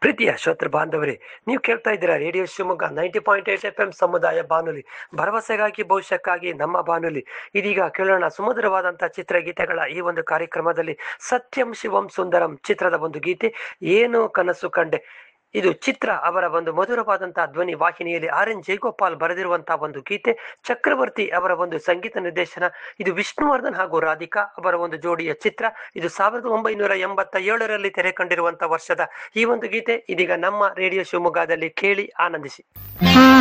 ಪ್ರೀತಿಯ ಶ್ರೋತೃ ಬಾಂಧವರೇ ನೀವು ಕೇಳ್ತಾ ಇದ್ದೀರಾ radio Shivamogga ninety point eight F M ಸಮುದಾಯ ಬಾನುಲಿ ಭರವಸೆಗಾಗಿ ಭವಿಷ್ಯಕ್ಕಾಗಿ ನಮ್ಮ ಬಾನುಲಿ ಇದೀಗ ಕೇಳೋಣ ಸುಮಧುರವಾದಂತಹ ಚಿತ್ರಗೀತೆಗಳ ಈ ಒಂದು ಕಾರ್ಯಕ್ರಮದಲ್ಲಿ ಸತ್ಯಂ ಶಿವಂ ಸುಂದರಂ ಚಿತ್ರದ ಒಂದು ಗೀತೆ ಏನು ಕನಸು ಕಂಡೆ ಇದು ಚಿತ್ರ ಅವರ ಒಂದು ಮಧುರವಾದಂತಹ ಧ್ವನಿ ವಾಹಿನಿಯಲ್ಲಿ ಆರ್ ಎನ್ ಜಯಗೋಪಾಲ್ ಬರೆದಿರುವಂತಹ ಒಂದು ಗೀತೆ ಚಕ್ರವರ್ತಿ ಅವರ ಒಂದು ಸಂಗೀತ ನಿರ್ದೇಶನ ಇದು ವಿಷ್ಣುವರ್ಧನ್ ಹಾಗೂ ರಾಧಿಕಾ ಅವರ ಒಂದು ಜೋಡಿಯ ಚಿತ್ರ ಇದು ಸಾವಿರದ ಒಂಬೈನೂರ ಎಂಬತ್ತ ಏಳರಲ್ಲಿ ತೆರೆ ಕಂಡಿರುವಂತಹ ವರ್ಷದ ಈ ಒಂದು ಗೀತೆ ಇದೀಗ ನಮ್ಮ ರೇಡಿಯೋ ಶಿವಮೊಗ್ಗದಲ್ಲಿ ಕೇಳಿ ಆನಂದಿಸಿ ಆ